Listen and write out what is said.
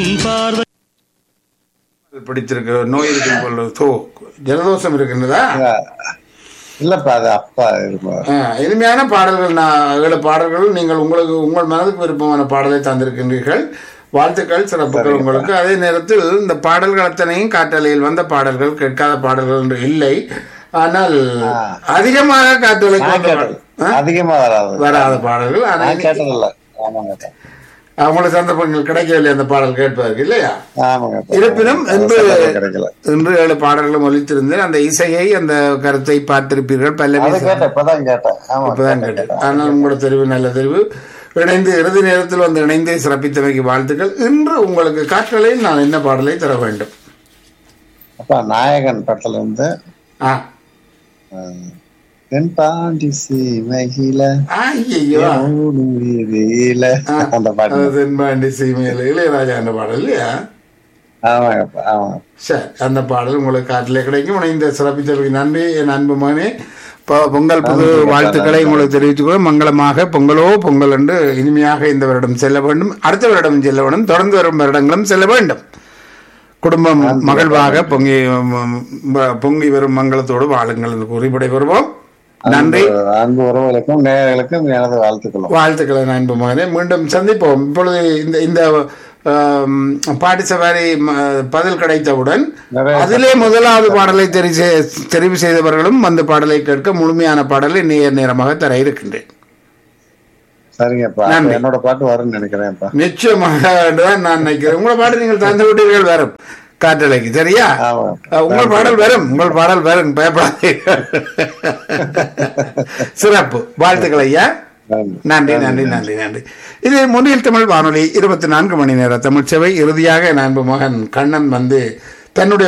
பார்வை பிடித்திருக்க நோய் இருக்கும் போல தோ ஜலதோஷம் இருக்கின்றதா இல்லப்பா அது அப்பா இருப்பா ஆ, இனிமையான பாடல்கள் நான் ஏழு பாடல்கள் நீங்கள் உங்களுக்கு உங்கள் மனதுக்கு விருப்பமான பாடலை தந்திருக்கின்றீர்கள் வாழ்த்துக்கள் சிறப்புகள் உங்களுக்கு அதே நேரத்தில் இந்த பாடல்கள் அத்தனையும் காற்றலையில் வந்த பாடல்கள் கேட்காத பாடல்கள் என்று இல்லை ஆனால் அதிகமாக காற்றலை நான் கொண்ட கேட்டது பாடல். ஆ? அதிகமா வராது வராத பாடல்கள் நான் ஆனால் கேட்டதில்ல ஆமாங்க அவங்களுக்கு சந்தர்ப்பங்கள் கிடைக்கவில்லை அந்த பாடல் கேட்பதற்கு இல்லையா ஆமாங்க இருப்பினும் இன்று கிடைக்கல இன்று ஏழு பாடல்களும் ஒலித்திருந்தேன் அந்த இசையை அந்த கருத்தை பார்த்திருப்பீர்கள் பல்லவி அது கேட்டேன் இப்பதான் கேட்டேன் ஆமா இப்பதான் கேட்டேன் ஆனால் உங்களோட தெரிவு நல்ல தெரிவு இணைந்து இறுதி நேரத்தில் வந்து இணைந்து சிறப்பித்தமைக்கு வாழ்த்துக்கள் இன்று உங்களுக்கு காற்றலையில் நான் என்ன பாடலை தர வேண்டும் அப்பா நாயகன் படத்துல இருந்து ஆ ஆஹ், தென் பாண்டி சீமையில ஐயோ ஓடும் வீதியில அந்த பாட்டு தென்பாண்டி சீமையில் இளையராஜா என்ற பாடல் இல்லையா ஆமாங்கப்பா ஆமாங்க சரி அந்த பாடல் உங்களுக்கு காட்டிலே கிடைக்கும் இணைந்த சிறப்பித்தமைக்கு நன்றி என் அன்பு மகனே பொ- பொங்கல் புது வாழ்த்துக்களை உங்களுக்கு தெரிவித்துக்கொள்ள மங்களமாக பொங்கலோ பொங்கல் என்று இனிமையாக இந்த வருடம் செல்ல வேண்டும் அடுத்த வருடம் செல்ல வேண்டும் தொடர்ந்து வரும் வருடங்களும் செல்ல வேண்டும் குடும்பம் மகிழ்வாக பொங்கி ம- பொங்கி வரும் மங்களத்தோடு வாழுங்கள் என்று கூறி விடைபெறுவோம் நன்றி அன்பு உறவுகளுக்கும் நேயர்களுக்கும் எனது வாழ்த்துக்களும் வாழ்த்துக்களை அன்பு மகனே மீண்டும் சந்திப்போம் இப்பொழுது இந்த இந்த ஆம், பாட்டு சவாரி ம, பதில் கிடைத்தவுடன் நிறைய அதிலே முதலாவது பாடலை தெரிவு செய்- தெரிவு செய்தவர்களும் அந்த பாடலை கேட்க முழுமையான பாடலை நேர் நேரமாக தர இருக்கின்றேன் சரிங்கப்பா அப்ப நன்றி. என்னோட பாட்டு வரும்னு நினைக்கிறேன்ப்பா நிச்சயமாக தான் நான் நினைக்கிறேன் உங்கள் பாடல் நீங்கள் தந்து விட்டீர்கள் வரும் காற்றலைக்கு சரியா ஆமா அஹ், உங்கள் பாடல் வரும் உங்கள் பாடல் வரும் பயப்படாதீர்கள் சிறப்பு வாழ்த்துக்கள் ஐயா நன்றி நன்றி நன்றி நன்றி நன்றி இது முன்னில் தமிழ் வானொலி இருபத்தி நான்கு மணி நேர தமிழ் சேவை இறுதியாக என் அன்பு மகன் கண்ணன் வந்து தன்னுடைய